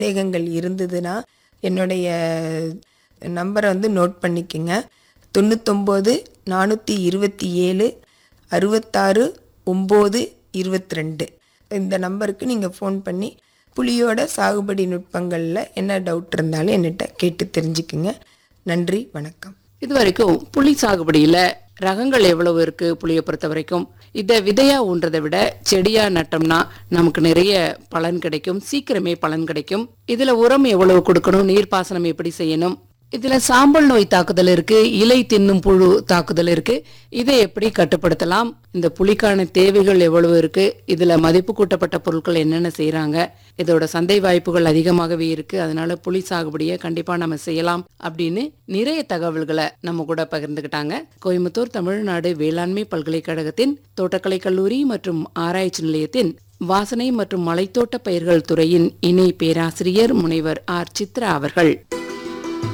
சந்தேகங்கள் இருந்ததுன்னா என்னுடைய நம்பரை வந்து நோட் பண்ணிக்கோங்க தொண்ணூத்தொம்பது நானூற்றி இருபத்தி ஏழு அறுபத்தாறு ஒம்பது இருபத்தி ரெண்டு இந்த நம்பருக்கு நீங்கள் ஃபோன் பண்ணி புளியோட சாகுபடி நுட்பங்களில் என்ன டவுட் இருந்தாலும் என்கிட்ட கேட்டு தெரிஞ்சுக்குங்க நன்றி வணக்கம் இது வரைக்கும் புளி சாகுபடியில ரகங்கள் எவ்வளவு இருக்கு புளியை பொறுத்த வரைக்கும் இத விதையா ஊன்றதை விட செடியா நட்டோம்னா நமக்கு நிறைய பலன் கிடைக்கும் சீக்கிரமே பலன் கிடைக்கும் இதுல உரம் எவ்வளவு கொடுக்கணும் நீர்ப்பாசனம் எப்படி செய்யணும் இதுல சாம்பல் நோய் தாக்குதல் இருக்கு இலை தின்னும் புழு தாக்குதல் இருக்கு இதை எப்படி கட்டுப்படுத்தலாம் இந்த புலிக்கான தேவைகள் எவ்வளவு இருக்கு இதுல மதிப்பு கூட்டப்பட்ட பொருட்கள் என்னென்ன செய்றாங்க இதோட சந்தை வாய்ப்புகள் அதிகமாகவே இருக்கு அதனால புலி சாகுபடியை கண்டிப்பா நம்ம செய்யலாம் அப்படின்னு நிறைய தகவல்களை நம்ம கூட பகிர்ந்துக்கிட்டாங்க கோயம்புத்தூர் தமிழ்நாடு வேளாண்மை பல்கலைக்கழகத்தின் தோட்டக்கலை கல்லூரி மற்றும் ஆராய்ச்சி நிலையத்தின் வாசனை மற்றும் மலைத்தோட்ட பயிர்கள் துறையின் இணை பேராசிரியர் முனைவர் ஆர் சித்ரா அவர்கள்